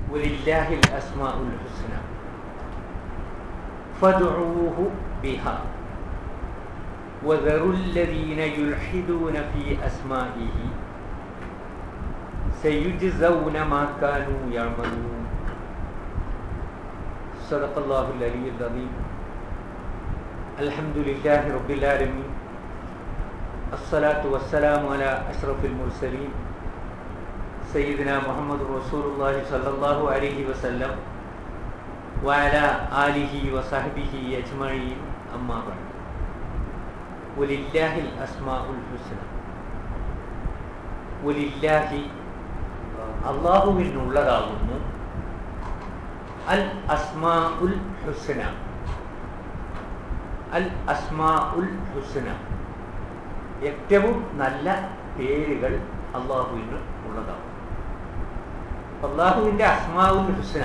ولله الأسماء الحسنى فادعوه بها وذروا الذين يلحدون في أسمائه سيجزون ما كانوا يعملون صدق الله العلي العظيم الحمد لله رب العالمين الصلاة والسلام على أشرف المرسلين سيدنا محمد رسول الله صلى الله عليه وسلم وعلى آله وصحبه أجمعين أما بعد ولله الأسماء الحسنى ولله അള്ളാഹുവിനുള്ളതാകുന്നു അൽ അസ്മാ ഉൽ ഹുസ്ന അൽ അസ്മാ ഉൽ ഹുസ്ന ഏറ്റവും നല്ല പേരുകൾ അള്ളാഹുവിന് ഉള്ളതാകും അള്ളാഹുവിൻ്റെ അസ്മാ ഉൽ ഹുസ്ന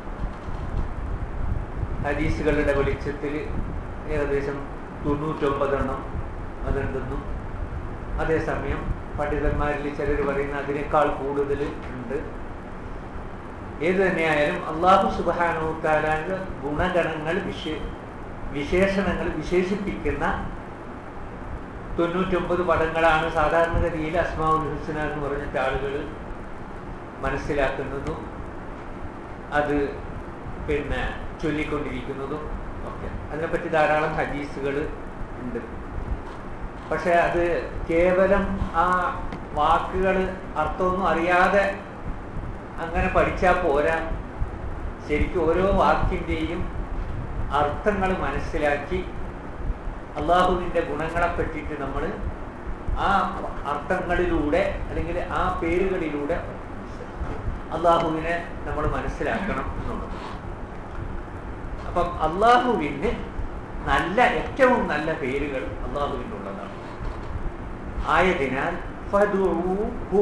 ഹദീസുകളുടെ വെളിച്ചത്തിൽ ഏകദേശം തൊണ്ണൂറ്റൊമ്പതെണ്ണം അതുണ്ടെന്നും അതേസമയം പണ്ഡിതന്മാരിൽ ചിലർ പറയുന്ന അതിനേക്കാൾ കൂടുതൽ ഉണ്ട് ഏത് തന്നെയായാലും അള്ളാഹു സുബാനുത്താലാന്റെ ഗുണഗണങ്ങൾ വിശേ വിശേഷണങ്ങൾ വിശേഷിപ്പിക്കുന്ന തൊണ്ണൂറ്റൊമ്പത് പദങ്ങളാണ് സാധാരണഗതിയിൽ അസ്മാഉൽ ഹുസ്ന എന്ന് പറഞ്ഞിട്ട് ആളുകൾ മനസ്സിലാക്കുന്നതും അത് പിന്നെ ചൊല്ലിക്കൊണ്ടിരിക്കുന്നതും ഒക്കെ അതിനെപ്പറ്റി ധാരാളം ഹദീസുകൾ ഉണ്ട് പക്ഷെ അത് കേവലം ആ വാക്കുകൾ അർത്ഥമൊന്നും അറിയാതെ അങ്ങനെ പഠിച്ചാൽ പോരാ ശരിക്കും ഓരോ വാക്കിൻ്റെയും അർത്ഥങ്ങൾ മനസ്സിലാക്കി അള്ളാഹുവിൻ്റെ ഗുണങ്ങളെ പറ്റിയിട്ട് നമ്മൾ ആ അർത്ഥങ്ങളിലൂടെ അല്ലെങ്കിൽ ആ പേരുകളിലൂടെ അള്ളാഹുവിനെ നമ്മൾ മനസ്സിലാക്കണം എന്നുള്ളത് അപ്പം അള്ളാഹുവിന് നല്ല ഏറ്റവും നല്ല പേരുകൾ അള്ളാഹുവിനുള്ളതാണ് ആയതിനാൽ ഫദുഹു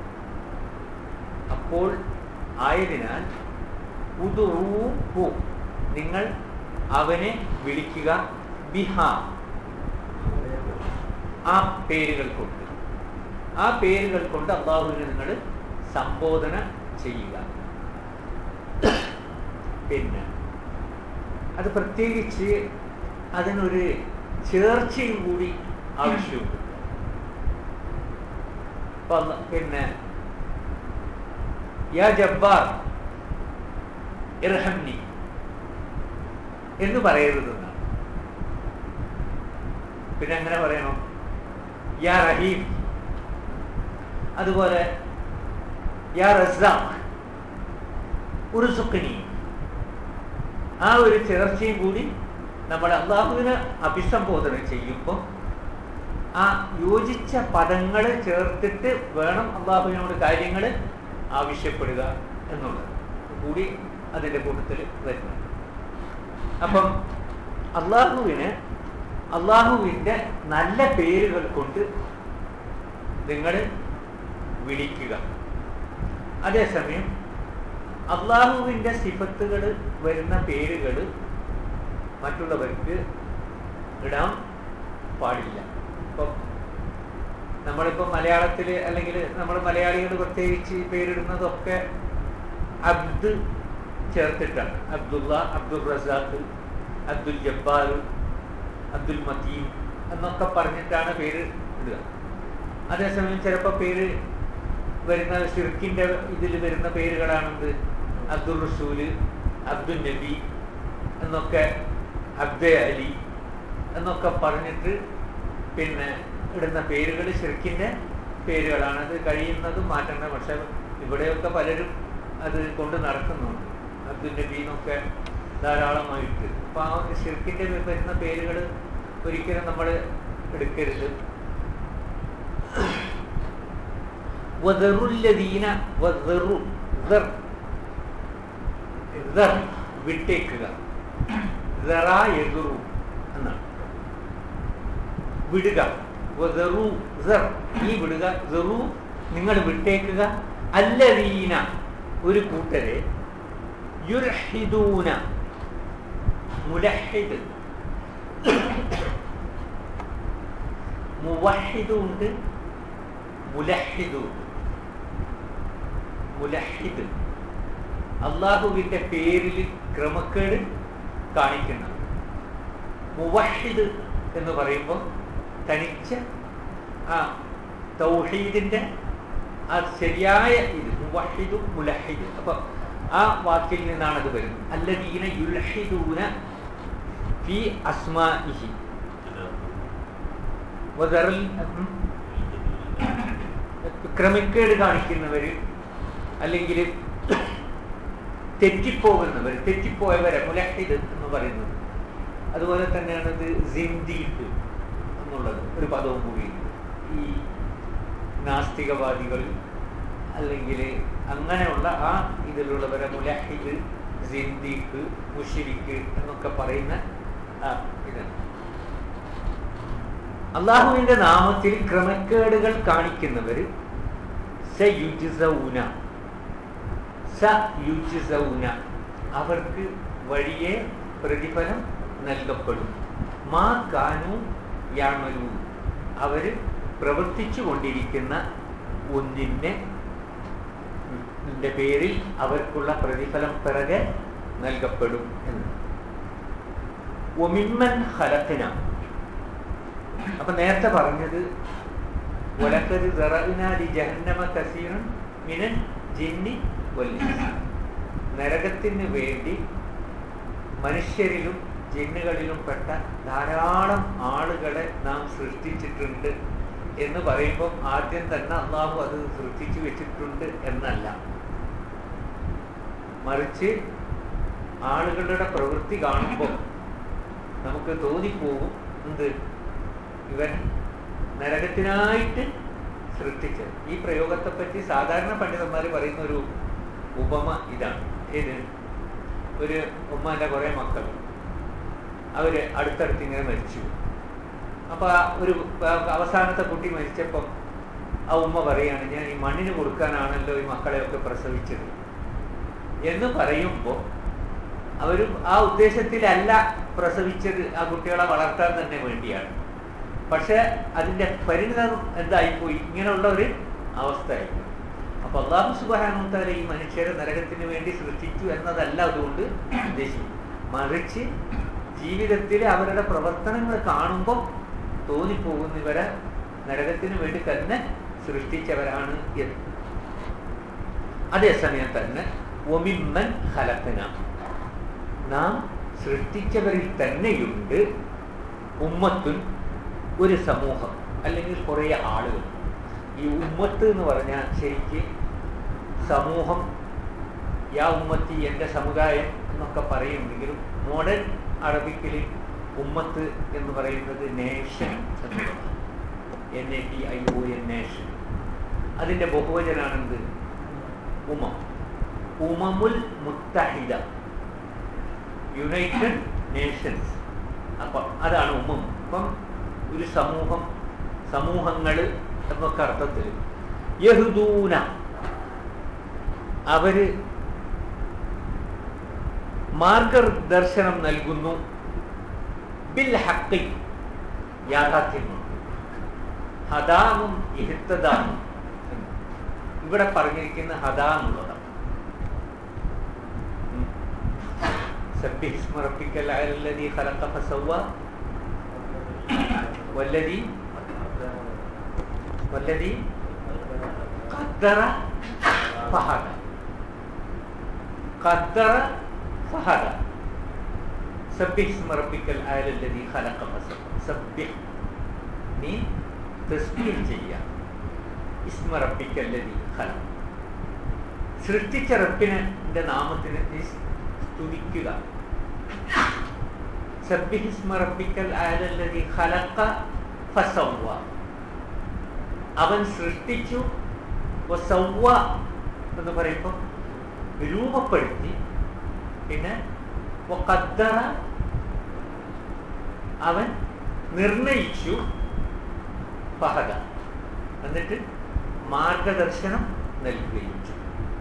അപ്പോൾ ആയതിനാൽ ഉദുഹു നിങ്ങൾ അവനെ വിളിക്കുക ബിഹ ആ പേരുകൾ കൊണ്ട് ആ പേരുകൾ കൊണ്ട് അള്ളാഹുവിനെ നിങ്ങൾ സംബോധന ചെയ്യുക പിന്നെ അത് പ്രത്യേകിച്ച് അതിനൊരു ചേർച്ചയും കൂടി ആവശ്യമുണ്ട് പിന്നെ യാ ജബ്ബാർ ഇർഹംനി എന്ന് പറയരുതെന്നാണ് പിന്നെ എങ്ങനെ പറയണം യാ റഹീം അതുപോലെ യാ റസാഖ് ഉറുസുക്കനി ആ ഒരു ചേർച്ചയും കൂടി നമ്മൾ അള്ളാഹുവിനെ അഭിസംബോധന ചെയ്യുമ്പോൾ ആ യോജിച്ച പദങ്ങൾ ചേർത്തിട്ട് വേണം അള്ളാഹുവിനോട് കാര്യങ്ങൾ ആവശ്യപ്പെടുക എന്നുള്ളത് കൂടി അതിൻ്റെ കൂട്ടത്തിൽ വരുന്നുണ്ട് അപ്പം അള്ളാഹുവിന് അള്ളാഹുവിൻ്റെ നല്ല പേരുകൾ കൊണ്ട് നിങ്ങൾ വിളിക്കുക അതേസമയം അള്ളാഹുവിൻ്റെ സിഫത്തുകൾ വരുന്ന പേരുകൾ മറ്റുള്ളവർക്ക് ഇടാൻ പാടില്ല ഇപ്പം നമ്മളിപ്പോൾ മലയാളത്തിൽ അല്ലെങ്കിൽ നമ്മൾ മലയാളികൾ പ്രത്യേകിച്ച് പേരിടുന്നതൊക്കെ അബ്ദ് ചേർത്തിട്ടാണ് അബ്ദുള്ള അബ്ദുൾ റസാഖ് അബ്ദുൽ ജബ്ബാർ അബ്ദുൽ മതീം എന്നൊക്കെ പറഞ്ഞിട്ടാണ് പേര് ഇടുക അതേസമയം ചിലപ്പോൾ പേര് വരുന്ന ഷിർക്കിൻ്റെ ഇതിൽ വരുന്ന പേരുകളാണെന്ത് അബ്ദുൾ റസൂല് അബ്ദുൽ നബി എന്നൊക്കെ അബ്ദെ അലി എന്നൊക്കെ പറഞ്ഞിട്ട് പിന്നെ ഇടുന്ന പേരുകൾ ഷിർക്കിൻ്റെ പേരുകളാണ് അത് കഴിയുന്നതും മാറ്റേണ്ട പക്ഷെ ഇവിടെയൊക്കെ പലരും അത് കൊണ്ട് നടക്കുന്നുണ്ട് അബ്ദുൽ നബി എന്നൊക്കെ ധാരാളമായിട്ട് അപ്പം ആ ഷിർക്കിൻ്റെ വരുന്ന പേരുകൾ ഒരിക്കലും നമ്മൾ എടുക്കരുത് വദറുല്ലദീന വദറു ദർ ദർ വിട്ടേക്കുക ദറാ എതിറു എന്നാണ് വിടുക വദറു ദർ ഈ വിടുക ദറു നിങ്ങൾ വിട്ടേക്കുക അല്ലദീന ഒരു കൂട്ടരെ യുർഹിദൂന മുലഹിദ് മുവഹിദുണ്ട് മുലഹിദുണ്ട് മുലഹിദ് അള്ളാഹുവിന്റെ പേരിൽ ക്രമക്കേട് കാണിക്കുന്നത് മുവഹിദ് എന്ന് പറയുമ്പോൾ തനിച്ച ആ തൗഹീദിന്റെ ആ ശരിയായ ഇത് മുവഹിദും മുലഹിദും അപ്പൊ ആ വാക്കിൽ നിന്നാണ് അത് വരുന്നത് അല്ലദീന യുൽഹിദൂന ഫി അസ്മാഇഹി വദറൽ ഉം. ക്രമക്കേട് കാണിക്കുന്നവര് അല്ലെങ്കിൽ തെറ്റിപ്പോകുന്നവർ തെറ്റിപ്പോയവരെ മുലഹിദ് എന്ന് പറയുന്നത് അതുപോലെ തന്നെയാണ് ഇത് സിന്ദീഖ് എന്നുള്ളത് ഒരു പദവും കൂടി ഈ നാസ്തികവാദികൾ അല്ലെങ്കിൽ അങ്ങനെയുള്ള ആ ഇതിലുള്ളവരെ മുലഹിദ് സിന്ദീഖ് മുഷിരിക്ക് എന്നൊക്കെ പറയുന്ന ആ ഇതാണ് അള്ളാഹുവിന്റെ നാമത്തിൽ ക്രമക്കേടുകൾ കാണിക്കുന്നവര് സയുജ്സൗന സയുജ്സൗന അവർക്ക് വഴിയെ പ്രതിഫലം നൽകപ്പെടും മാ കാനു യാമലു അവര് പ്രവർത്തിച്ചു കൊണ്ടിരിക്കുന്ന ഒന്നിന്റെ ന്റെ പേരിൽ അവർക്കുള്ള പ്രതിഫലം പിറകെ നൽകപ്പെടും എന്ന് ഒമിമ്മൻ ഹലത്തിന അപ്പൊ നേരത്തെ പറഞ്ഞത് ഒലക്കത് ദറഇനാലി ജഹന്നമ കസീറൻ മിനൻ ജിന്നി വല്ലിൻസ് നരകത്തിന് വേണ്ടി മനുഷ്യരിലും ജിന്നുകളിലും പെട്ട ധാരാളം ആളുകളെ നാം സൃഷ്ടിച്ചിട്ടുണ്ട് എന്ന് പറയുമ്പോൾ ആദ്യം തന്നെ അള്ളാഹു അത് സൃഷ്ടിച്ചു വെച്ചിട്ടുണ്ട് എന്നല്ല മറിച്ച് ആളുകളുടെ പ്രവൃത്തി കാണുമ്പോൾ നമുക്ക് തോന്നിപ്പോകും എന്ത് ഇവൻ നരകത്തിനായിട്ട് സൃഷ്ടിച്ചത് ഈ പ്രയോഗത്തെ പറ്റി സാധാരണ പണ്ഡിതന്മാർ പറയുന്ന ഒരു ഉപമ ഇതാണ് ഏത് ഒരു ഉമ്മാന്റെ കുറെ മക്കൾ അവര് അടുത്തടുത്ത് ഇങ്ങനെ മരിച്ചു അപ്പൊ ആ ഒരു അവസാനത്തെ കുട്ടി മരിച്ചപ്പം ആ ഉമ്മ പറയാണ് ഞാൻ ഈ മണ്ണിന് കൊടുക്കാനാണല്ലോ ഈ മക്കളെയൊക്കെ പ്രസവിച്ചത് എന്ന് പറയുമ്പോൾ അവരും ആ ഉദ്ദേശത്തിലല്ല പ്രസവിച്ചത് ആ കുട്ടികളെ വളർത്താൻ തന്നെ വേണ്ടിയാണ് പക്ഷെ അതിന്റെ പരിണിതം എന്തായിപ്പോയി ഇങ്ങനെയുള്ള ഒരു അവസ്ഥയായിപ്പോയി അപ്പൊ അള്ളാഹു സുബാനുത്താല ഈ മനുഷ്യരെ നരകത്തിന് വേണ്ടി സൃഷ്ടിച്ചു എന്നതല്ല അതുകൊണ്ട് ഉദ്ദേശിക്കും മറിച്ച് ജീവിതത്തിൽ അവരുടെ പ്രവർത്തനങ്ങൾ കാണുമ്പോൾ തോന്നിപ്പോകുന്ന ഇവരെ നരകത്തിന് വേണ്ടി തന്നെ സൃഷ്ടിച്ചവരാണ് എന്ന് അതേസമയം തന്നെ ഒമിമ്മൻ ഹലത്തന നാം സൃഷ്ടിച്ചവരിൽ തന്നെയുണ്ട് ഉമ്മത്തുൻ ഒരു സമൂഹം അല്ലെങ്കിൽ കുറേ ആളുകൾ ഈ ഉമ്മത്ത് എന്ന് പറഞ്ഞാൽ ശരിക്ക് സമൂഹം യാ ഉമ്മത്തി എൻ്റെ സമുദായം എന്നൊക്കെ പറയുമെങ്കിലും മോഡേൺ അറബിക്കിൽ ഉമ്മത്ത് എന്ന് പറയുന്നത് നേഷൻ എന്നുള്ളതാണ് N A T I O N nation അതിൻ്റെ ബഹുവചനാണെന്ത് ഉമം ഉമമുൽ മുത്തഹിദ യുണൈറ്റഡ് നേഷൻസ് അപ്പം അതാണ് ഉമ്മം അപ്പം ഒരു സമൂഹം സമൂഹങ്ങൾ എന്നൊക്കെ അർത്ഥത്തിൽ യഹുദൂന അവര് മാർഗദർശനം നൽകുന്നു ബിൽ ഹക്കി യാഥാർത്ഥ്യമാണ് ഹദാമും ഇഹത്തദാമും ഇവിടെ പറഞ്ഞിരിക്കുന്ന ഹദാന്നുള്ളതാണ് سبح اسم ربك الأعلى الذي خلق فسوى والذي والذي قدر فهدى قدر فهدى سبح اسم ربك الأعلى الذي خلق فسوى سبح നീ തസ്ബീഹ് ചെയ്യാം ഇസ്മ റബ്ബിക്കല്ലതി ഖലഖ് സൃഷ്ടിച്ച റബ്ബിന്റെ നാമത്തിന് നീ സ്തുതിക്കുക സബ്ബിഹ് ഇസ്മ റബ്ബിക്കൽ അലല്ലതി ഖലഖ ഫസവ്വ അവൻ സൃഷ്ടിച്ചു വസവ്വ എന്ന് പറയുമ്പോൾ രൂപപ്പെടുത്തി പിന്നെ വഖദ്ദറ അവൻ നിർണയിച്ചു ഫഹദ എന്നിട്ട് മാർഗദർശനം നൽകുകയും ചെയ്തു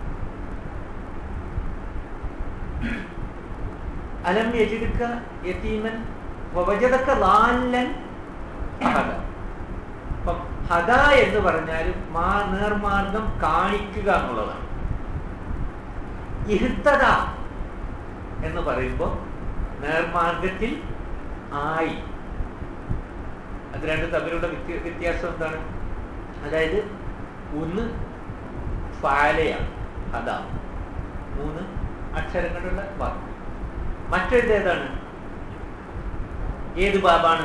അലം യജിദുക്ക യതീമൻ വവജദക്ക ലാലൻ ഹദ അപ്പം ഹദ എന്ന് പറഞ്ഞാൽ മാ നേർമാർഗം കാണിക്കുക എന്നുള്ളതാണ് ഇരുത്തത എന്ന് പറയുമ്പോൾ നേർമാർഗത്തിൽ ആയി അത് രണ്ടും തമ്മിലുള്ള വ്യത്യ വ്യത്യാസം എന്താണ് അതായത് ഒന്ന് ഫാലയാണ് അതാ മൂന്ന് അക്ഷരങ്ങളുള്ള വാക്ക് മറ്റൊരു ഏതാണ് ഏത് ബാബാണ്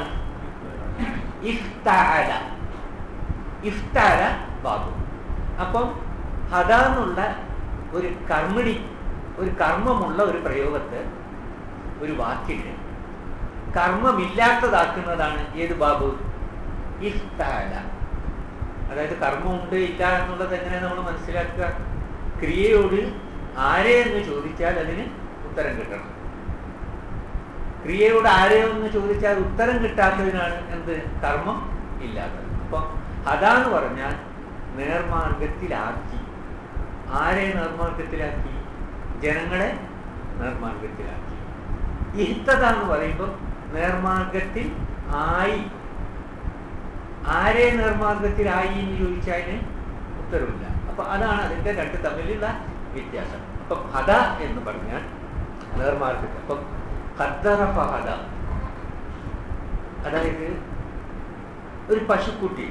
ഇഫ്താല ഇഫ്താല ബാബു അപ്പം ഹദ എന്നുള്ള ഒരു കർമ്മിണി ഒരു കർമ്മമുള്ള ഒരു പ്രയോഗത്തെ ഒരു വാക്കിന് കർമ്മമില്ലാത്തതാക്കുന്നതാണ് ഏത് ബാബു ഇഫ്താല അതായത് കർമ്മമുണ്ട് ഇല്ല എന്നുള്ളത് എങ്ങനെ നമ്മൾ മനസ്സിലാക്കുക ക്രിയയോട് ആരെ എന്ന് ചോദിച്ചാൽ അതിന് ഉത്തരം കിട്ടണം ക്രിയയോട് ആരെയോ എന്ന് ചോദിച്ചാൽ ഉത്തരം കിട്ടാത്തതിനാണ് എന്ത് കർമ്മം ഇല്ലാത്തത് അപ്പൊ അതാന്ന് പറഞ്ഞാൽ നേർമാർഗത്തിലാക്കി ആരെ നേർമാർഗത്തിലാക്കി ജനങ്ങളെ നേർമാർഗത്തിലാക്കി ഇഹ്തത എന്ന് പറയുമ്പോൾ നേർമാർഗത്തിൽ ആയി ആരെ നേർമാർഗത്തിലായി എന്ന് ചോദിച്ചതിന് ഉത്തരവില്ല അപ്പൊ അതാണ് അതിന്റെ രണ്ട് തമ്മിലുള്ള വ്യത്യാസം അപ്പൊ ഹദ എന്ന് പറഞ്ഞാൽ നേർമാർഗത്തിൽ അപ്പം ഖദ്ദറ ഫഹദ അതായത് ഒരു പശുക്കുട്ടി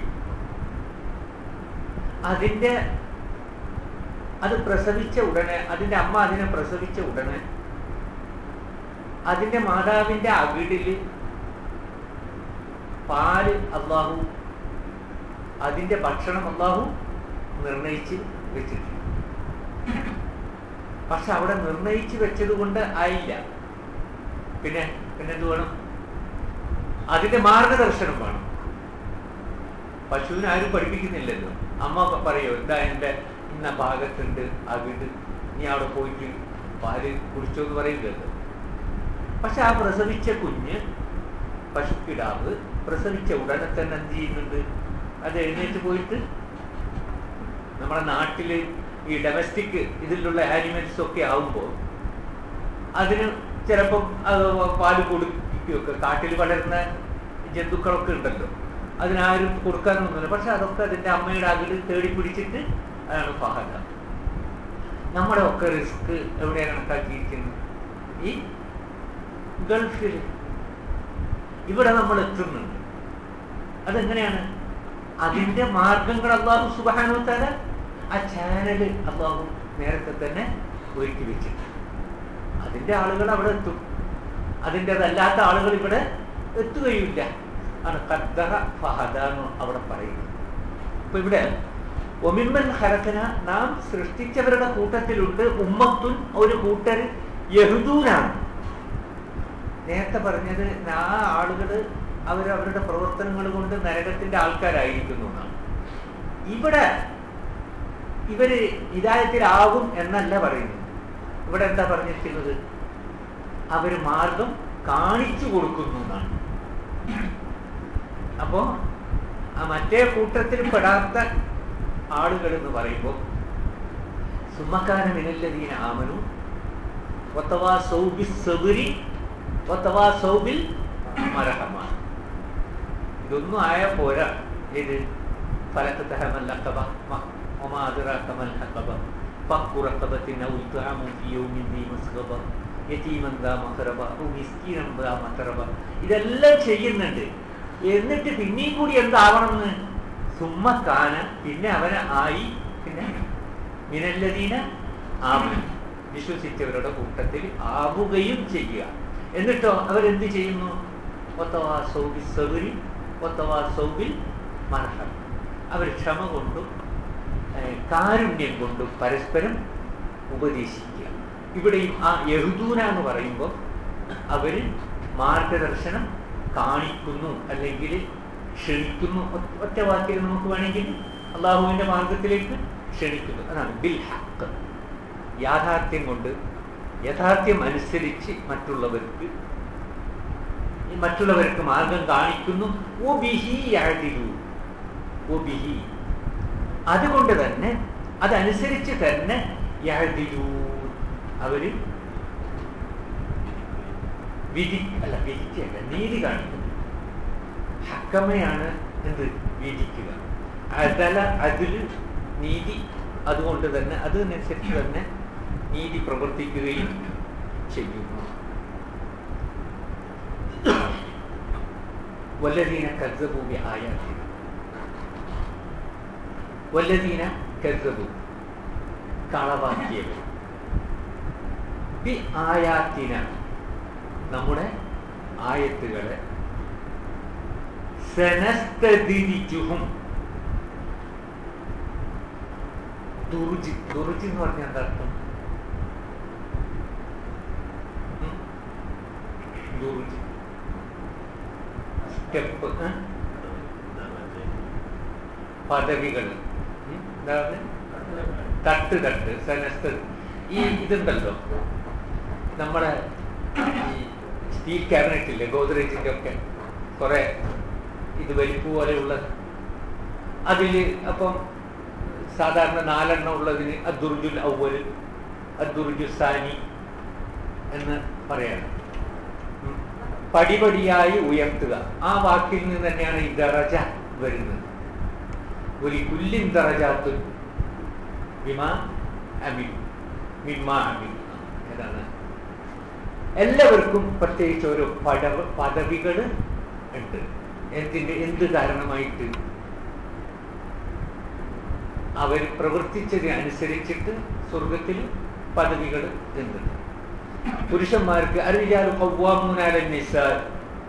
അതിന്റെ അത് പ്രസവിച്ച ഉടനെ അതിന്റെ അമ്മ അതിനെ പ്രസവിച്ച ഉടനെ അതിന്റെ മാതാവിന്റെ അകിടില് പാല് അള്ളാഹു അതിന്റെ ഭക്ഷണം അള്ളാഹു നിർണയിച്ച് വെച്ചിട്ടുണ്ട് പക്ഷെ അവിടെ നിർണയിച്ച് വെച്ചത് കൊണ്ട് ആയില്ല പിന്നെ പിന്നെ എന്ത് വേണം അതിന്റെ മാർഗദർശനം വേണം പശുവിനെ ആരും പഠിപ്പിക്കുന്നില്ലല്ലോ അമ്മ പറയോ എന്താ എന്റെ ഇന്ന ഭാഗത്തുണ്ട് അകിട് നീ അവിടെ പോയിട്ട് പാല് കുടിച്ചോ എന്ന് പറയില്ലല്ലോ പക്ഷെ ആ പ്രസവിച്ച കുഞ്ഞ് പശുക്കിടാവ് പ്രസവിച്ച ഉടനെ തന്നെ എന്ത് ചെയ്യുന്നുണ്ട് അത് എഴുന്നേറ്റ് പോയിട്ട് നമ്മുടെ നാട്ടില് ഈ ഡൊമസ്റ്റിക് ഇതിലുള്ള ആനിമൽസ് ഒക്കെ ആവുമ്പോൾ അതിന് ചിലപ്പം അത് പാല് കൊടുക്കുകയൊക്കെ കാട്ടിൽ വളരുന്ന ജന്തുക്കളൊക്കെ ഉണ്ടല്ലോ അതിനാരും കൊടുക്കാനൊന്നുമില്ല പക്ഷെ അതൊക്കെ അതിന്റെ അമ്മയുടെ അകിട് തേടി പിടിച്ചിട്ട് അതാണ് ഫഹദ നമ്മുടെ ഒക്കെ റിസ്ക് എവിടെയാണ് കണക്കാക്കിയിരിക്കുന്നത് ഈ ഗൾഫിൽ ഇവിടെ നമ്മൾ എത്തുന്നുണ്ട് അതെങ്ങനെയാണ് അതിന്റെ മാർഗങ്ങൾ അള്ളാഹു സുബാനു തല ആ ചാനല് അള്ളാഹു നേരത്തെ തന്നെ ഒരുക്കി വെച്ചിട്ടുണ്ട് അതിന്റെ ആളുകൾ അവിടെ എത്തും അതിൻ്റെതല്ലാത്ത ആളുകൾ ഇവിടെ എത്തുകയില്ല ആണ് കദ്ദറ ഫഹദ എന്ന് അവിടെ പറയുന്നത് അപ്പൊ ഇവിടെ ഒമിമ്മൻ ഹരക്കന നാം സൃഷ്ടിച്ചവരുടെ കൂട്ടത്തിലുണ്ട് ഉമ്മത്തുൻ ഒരു കൂട്ടർ യഹുദൂനാണ് നേരത്തെ പറഞ്ഞത് ആ ആളുകള് അവർ അവരുടെ പ്രവർത്തനങ്ങൾ കൊണ്ട് നരകത്തിന്റെ ആൾക്കാരായിരിക്കുന്നു എന്നാണ് ഇവിടെ ഇവര് ഹിതായത്തിലാകും എന്നല്ല പറയുന്നത് ഇവിടെ എന്താ പറഞ്ഞിരിക്കുന്നത് അവര് മാർഗം കാണിച്ചു കൊടുക്കുന്നു എന്നാണ് അപ്പോ ആ മറ്റേ കൂട്ടത്തിൽ പെടാത്ത ആളുകൾ എന്ന് പറയുമ്പോൾ സുമക്കാന മിനല്ലതീന ആമനു ഒത്തവാ സൗബി സബുരി ഒത്തവാ സൗബിൽ മരഹമാണ് ഇതൊന്നും ആയ പോരാ ഇത് ഫലത്തഹമല്ലക്കബ ഒമാതിറക്കമൽ ഹക്കബ ഫക്കുറക്കബത്തിൻ ഔ ഇത്ആമു ഫി യൗമിൻ ദീ മസ്ഗബ യതീമൻ ദാ മഖറബ ഔ മിസ്കീനൻ ദാ മഖറബ ഇതെല്ലാം ചെയ്യുന്നുണ്ട് എന്നിട്ട് പിന്നെയും കൂടി എന്താവണമെന്ന് സുമ്മക്കാന പിന്നെ അവന് ആയി പിന്നെ മിനല്ലദീന ആമൻ വിശ്വസിച്ചവരുടെ കൂട്ടത്തിൽ ആവുകയും ചെയ്യുക എന്നിട്ടോ അവരെന്ത് ചെയ്യുന്നു ഒത്തവാ സൗബി സൗരി ഒത്തവാ സൗബിൽ മർഹം അവർ ക്ഷമ കൊണ്ടും കാരുണ്യം കൊണ്ടും പരസ്പരം ഉപദേശിക്കുക ഇവിടെയും ആ യഹുദൂന എന്ന് പറയുമ്പോൾ അവര് മാർഗദർശനം കാണിക്കുന്നു അല്ലെങ്കിൽ ക്ഷണിക്കുന്നു ഒറ്റ വാക്കിൽ നമുക്ക് വേണമെങ്കിൽ അള്ളാഹുവിന്റെ മാർഗത്തിലേക്ക് ക്ഷണിക്കുന്നു അതാണ് ബിൽ ഹക്ക് യാഥാർത്ഥ്യം കൊണ്ട് യഥാർത്ഥ്യം അനുസരിച്ച് മറ്റുള്ളവർക്ക് മറ്റുള്ളവർക്ക് മാർഗം കാണിക്കുന്നു ഓ ബിഹി യാതിരു ഓ ബിഹി അതുകൊണ്ട് തന്നെ അതനുസരിച്ച് തന്നെ യാതിരു അവര് വിധി അല്ല വിധിക്കല്ല നീതി കാണിക്കുന്നു ഹക്കമയാണ് എന്ത് വിധിക്കുക അതല അതില് നീതി അതുകൊണ്ട് തന്നെ അതിനനുസരിച്ച് തന്നെ നീതി പ്രവർത്തിക്കുകയും ചെയ്യുന്നു വല്ലതീന കർസഭൂമി ആയാത്തിന വല്ലതീന കർസഭൂ കളവാക്കിയവർ ബി ആയാത്തിന നമ്മുടെ ആയത്തുകളെ സനസ്തതിരിച്ചുഹും ദുർജി ദുർജി എന്ന് പറഞ്ഞാൽ എന്താ അർത്ഥം ഉം? ദുർജി സ്റ്റെപ്പ് പദവികൾ ഉം? എന്താ പറഞ്ഞെ? തട്ട് തട്ട് സനസ്ത ഈ ഇതുണ്ടല്ലോ നമ്മുടെ ഈ സ്റ്റീൽ ക്യാബിനറ്റ് ഇല്ലേ ഗോദ്രേജിന്റെ ഒക്കെ കുറെ ഇത് വലിപ്പ് പോലെയുള്ളത് അതിൽ അപ്പം സാധാരണ നാലെണ്ണം ഉള്ളതിന് അദ്ദുർജുൽ ഔവൽ അദ്ദുർജു സാനി എന്ന് പറയണം ഉം. പടിപടിയായി ഉയർത്തുക ആ വാക്കിൽ നിന്ന് തന്നെയാണ് ഈ ദറജ വരുന്നത് ഒരു കുല്ലിൻ ദറജാത്തുൻ വിമാ അമിൽ മിമ്മാ അമിൽ ഏതാണ് എല്ലാവർക്കും പ്രത്യേകിച്ച് ഓരോ പടവ് പദവികൾ ഉണ്ട് എന്തിന്റെ എന്ത് കാരണമായിട്ട് അവർ പ്രവർത്തിച്ചതിന് അനുസരിച്ചിട്ട് സ്വർഗത്തിൽ പദവികൾ ഉണ്ട് പുരുഷന്മാർക്ക് അറിയാൽ നിസാർ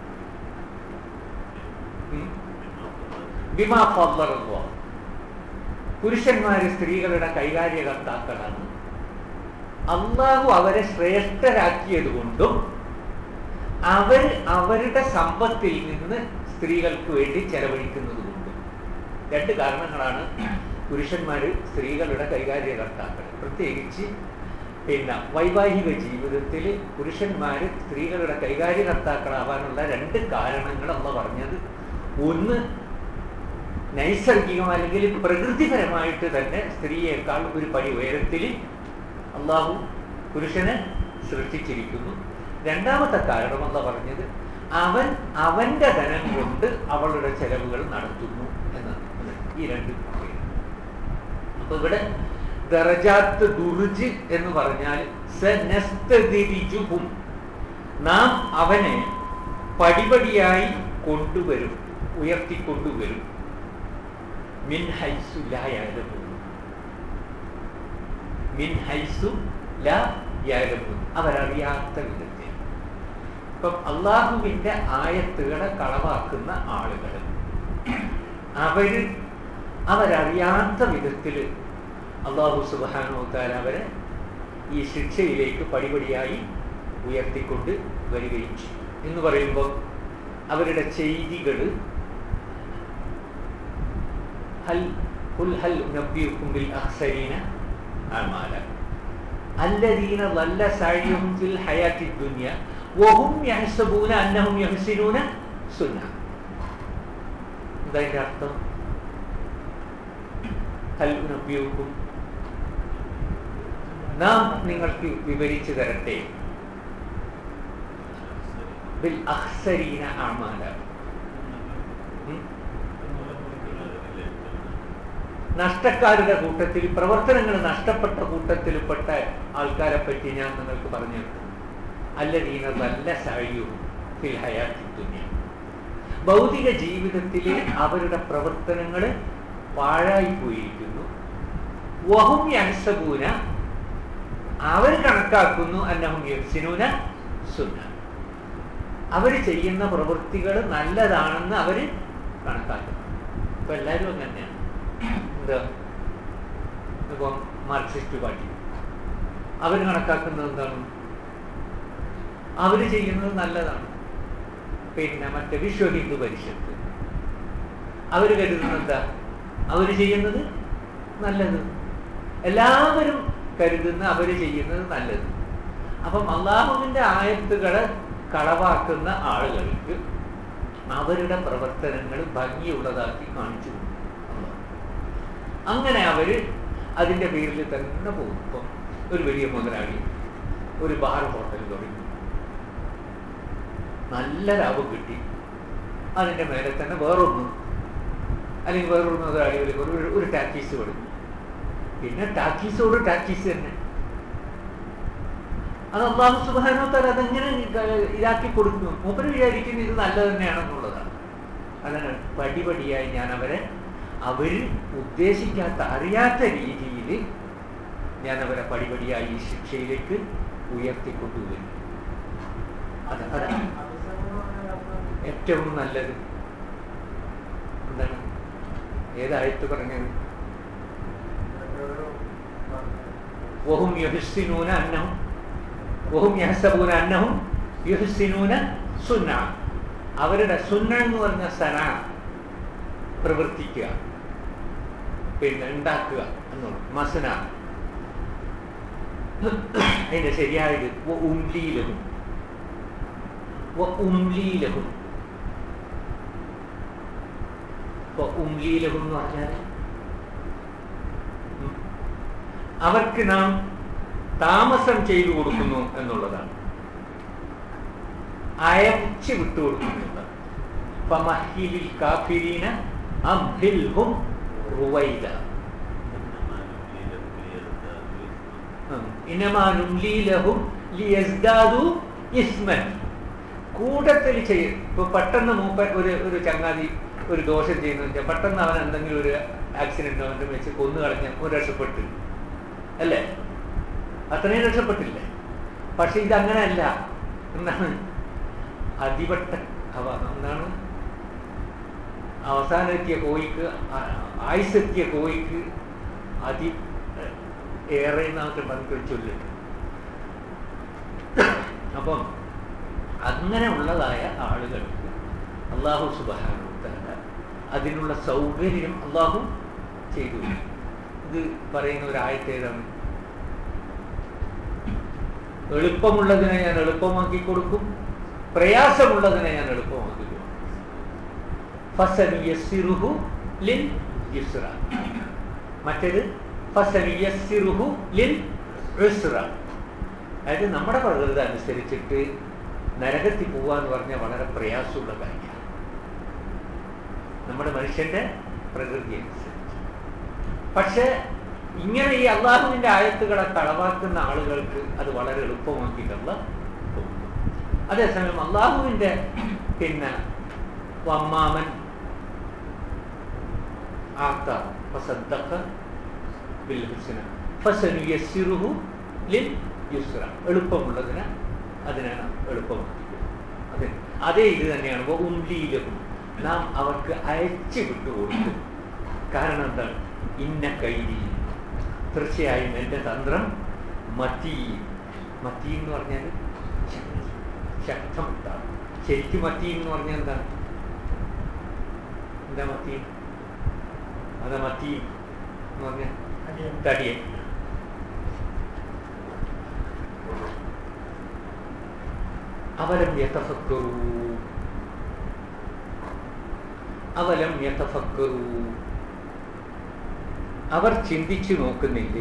ബിമാ ഫദ്ലറല്ലാഹ് പുരുഷന്മാര് സ്ത്രീകളുടെ കൈകാര്യകർത്താക്കളാണ് അള്ളാഹു അവരെ ശ്രേഷ്ഠരാക്കിയത് കൊണ്ടും അവർ അവരുടെ സമ്പത്തിൽ നിന്ന് സ്ത്രീകൾക്ക് വേണ്ടി ചെലവഴിക്കുന്നത് കൊണ്ടും രണ്ട് കാരണങ്ങളാണ് പുരുഷന്മാര് സ്ത്രീകളുടെ കൈകാര്യകർത്താക്കൾ പ്രത്യേകിച്ച് പിന്നെ വൈവാഹിക ജീവിതത്തിൽ പുരുഷന്മാര് സ്ത്രീകളുടെ കൈകാര്യകർത്താക്കളാവാനുള്ള രണ്ട് കാരണങ്ങൾ അമ്മ പറഞ്ഞത് ഒന്ന് നൈസർഗികം അല്ലെങ്കിൽ പ്രകൃതിപരമായിട്ട് തന്നെ സ്ത്രീയേക്കാൾ ഒരു പടി ഉയരത്തിൽ അള്ളാഹു പുരുഷനെ സൃഷ്ടിച്ചിരിക്കുന്നു രണ്ടാമത്തെ കാരണം എന്താ പറഞ്ഞത് അവൻ അവന്റെ ധനം കൊണ്ട് അവളുടെ ചെലവുകൾ നടത്തുന്നു എന്നാണ് ഈ രണ്ട് അപ്പൊ ഇവിടെ ദറജാത്ത് ദുർജ് എന്ന് പറഞ്ഞാൽ സനസ്തതിരിജുഹും നാം അവനെ പടിപടിയായി കൊണ്ടുവരും ഉയർത്തിക്കൊണ്ടുവരും മിൻ ഹൈസു ലാ യഅലമൂൻ മിൻ ഹൈസു ലാ യഅലമൂൻ അവരറിയാത്ത വിധത്തിൽ ഇപ്പം അള്ളാഹുവിന്റെ ആയത്തുകളെ കളവാക്കുന്ന ആളുകൾ അവര് അവരറിയാത്ത വിധത്തിൽ അള്ളാഹു സുബാനോത്താൽ അവരെ ഈ ശിക്ഷയിലേക്ക് പടിപടിയായി ഉയർത്തിക്കൊണ്ട് വരികയും ചെയ്യും എന്ന് പറയുമ്പോൾ അവരുടെ ചെയ്തികൾ ഹൽ قل هل أنبئكم بالأخسرين أعمالا الذين ضل سعيهم في الحياة الدنيا وهم يحسبون أنهم يحسنون سنة എന്താ അതിന്റെ അർത്ഥം ഹൽ ഉനബ്യൂക്കും നാം നിങ്ങൾക്ക് വിവരിച്ചു തരട്ടെ ബിൽ അഹ്സരീന അമാല ഉം? നഷ്ടക്കാരുടെ കൂട്ടത്തിൽ പ്രവർത്തനങ്ങൾ നഷ്ടപ്പെട്ട കൂട്ടത്തിൽപ്പെട്ട ആൾക്കാരെ പറ്റി ഞാൻ നിങ്ങൾക്ക് പറഞ്ഞു അല്ലദീന നല്ല സാഴിയും ഫിൽ ഹയാത്തി ദുനിയ ഭൗതിക ജീവിതത്തിലെ അവരുടെ പ്രവർത്തനങ്ങൾ പാഴായി പോയിരിക്കുന്നു വഹും യൻസബൂന അവർ കണക്കാക്കുന്നു അന്നഹും യൻസിനൂന സുന്ന അവർ ചെയ്യുന്ന പ്രവൃത്തികൾ നല്ലതാണെന്ന് അവർ കണക്കാക്കുന്നു ഇപ്പൊ എല്ലാവരും അങ്ങനെ തന്നെയാണ് എന്താ ഇപ്പം മാർക്സിസ്റ്റ് പാർട്ടി അവർ കണക്കാക്കുന്നത് എന്താണ് അവർ ചെയ്യുന്നത് നല്ലതാണ് പിന്നെ മറ്റേ വിശ്വ ഹിന്ദു പരിഷത്ത് അവർ കരുതുന്നത് എന്താ അവർ ചെയ്യുന്നത് നല്ലത് എല്ലാവരും കരുതുന്ന അവർ ചെയ്യുന്നത് നല്ലത് അപ്പം അള്ളാഹുവിന്റെ ആയത്തുകളെ കളവാക്കുന്ന ആളുകൾക്ക് അവരുടെ പ്രവർത്തനങ്ങൾ ഭംഗിയുള്ളതാക്കി കാണിച്ചു കൊടുക്കും അള്ളാഹ്. അങ്ങനെ അവര് അതിന്റെ പേരിൽ തന്നെ പോകും ഇപ്പം ഒരു വലിയ മുതലാളി ഒരു ബാർ ഹോട്ടൽ തുടങ്ങി നല്ല ലാഭം കിട്ടി അതിന്റെ മേലെ തന്നെ വേറൊന്ന് അല്ലെങ്കിൽ വേറൊരു മുതലാളി ഒരു ഒരു- ഒരു ടാക്കീസ് കൊടുക്കും പിന്നെ ടാക്കീസോട് ടാക്കീസ് തന്നെ അത് അള്ളാഹു സുബാനോത്താൽ അതെങ്ങനെ ഇതാക്കി കൊടുക്കും മൂപ്പര് വിചാരിക്കുന്നത് ഇത് നല്ലത് തന്നെയാണെന്നുള്ളതാണ് അതാണ് പടിപടിയായി ഞാൻ അവരെ അവർ ഉദ്ദേശിക്കാത്ത അറിയാത്ത രീതിയിൽ ഞാൻ അവരെ പടിപടിയായി ഈ ശിക്ഷയിലേക്ക് ഉയർത്തിക്കൊണ്ടുവരും അത് അതാണ് ഏറ്റവും നല്ലത് എന്താണ് ഏതായത്ത് പറഞ്ഞത് വഹും യുഹ്സിനൂന അന്നഹും വഹും യഹ്സബൂന അന്നഹും യുഹ്സിനൂന സുന്ന അവരുടെ സുന്ന എന്ന് പറഞ്ഞ സന പ്രവർത്തിക്കുക പിന്നെ ഉണ്ടാക്കുക എന്നുള്ളത് മസന അതിന്റെ ശരിയായത് ഉംലീലഹും ഉംലീലഹും ഉംലീലഹും എന്ന് പറഞ്ഞാൽ അവർക്ക് നാം താമസം ചെയ്തു കൊടുക്കുന്നു എന്നുള്ളതാണ് അയച്ച് വിട്ടുകൊടുക്കുന്നുണ്ട് കാഫിരീന അംഹിൽഹും റുവൈദ ഇനമാനുംലീലഹും ലിയസ്ദാദു ഇസ്മൻ കൂട്ടത്തിൽ ചെയ്യും ഇപ്പൊ പെട്ടെന്ന് മൂപ്പ ഒരു ഒരു ചങ്ങാതി ഒരു ദോഷം ചെയ്യുന്ന വെച്ചാൽ പെട്ടെന്ന് അവൻ എന്തെങ്കിലും ഒരു ആക്സിഡന്റ് അവൻ്റെ വെച്ച് കൊന്നു കളഞ്ഞ ഒരു രക്ഷപ്പെട്ടു അല്ലേ അത്രയും രക്ഷപ്പെട്ടില്ലേ പക്ഷെ ഇതങ്ങനെയല്ല എന്താണ് അതിവട്ട അവ എന്താണ് അവസാനെത്തിയ കോഴിക്ക് ആയുസെത്തിയ കോഴിക്ക് അതി ഏറെ നമുക്ക് നമുക്ക് ചൊല്ലുണ്ട് അപ്പം അങ്ങനെ ഉള്ളതായ ആളുകൾക്ക് അള്ളാഹു സുബാനുത്തല അതിനുള്ള സൗകര്യം അള്ളാഹു ചെയ്തു ഇത് പറയുന്ന ഒരു ആയത്തേതാണ് എളുപ്പമുള്ളതിനെ ഞാൻ എളുപ്പമാക്കി കൊടുക്കും പ്രയാസമുള്ളതിനെ ഞാൻ എളുപ്പമാക്കി കൊടുക്കും ഫസനിയസ്സിറുഹു ലിൽ യുസ്ര മറ്റേത് ഫസനിയസ്സിറുഹു ലിൽ ഉസ്ര അതായത് നമ്മുടെ പ്രകൃതി അനുസരിച്ചിട്ട് നരകത്തിൽ പോവാന്ന് പറഞ്ഞാൽ വളരെ പ്രയാസമുള്ള കാര്യമാണ് നമ്മുടെ മനുഷ്യന്റെ പ്രകൃതി അനുസരിച്ച് പക്ഷെ ഇങ്ങനെ ഈ അള്ളാഹുവിന്റെ ആയത്തുകളെ കളവാക്കുന്ന ആളുകൾക്ക് അത് വളരെ എളുപ്പമാക്കിയിട്ടുള്ള അതേസമയം അള്ളാഹുവിന്റെ പിന്നെ വമ്മാമൻ ആത്ത ഫസദ്ദഖ ബിൽ ഹുസ്ന ഫസനുയസ്സിറുഹു ലിൽ യുസ്ര എളുപ്പമുള്ളതിന് അതിനാണ് എളുപ്പമാക്കി അതെ അതേ ഇത് തന്നെയാണ് ഉംലിയിലും നാം അവർക്ക് അയച്ചു വിട്ടുകൊടുക്കും കാരണം എന്താണ് ഇന്ന കൈരി തീർച്ചയായും എൻ്റെ തന്ത്രം മത്തി മത്തി എന്ന് പറഞ്ഞാൽ ശക്തമുണ്ടാണ് ശരിക്കും മത്തി എന്ന് പറഞ്ഞാൽ എന്താണ് എന്താ മത്തി അതാ മത്തി എന്ന് പറഞ്ഞാൽ തടിയൻ അവലം യതഫക്കറൂ അവലം യതഫക്കറൂ അവർ ചിന്തിച്ചു നോക്കുന്നില്ലേ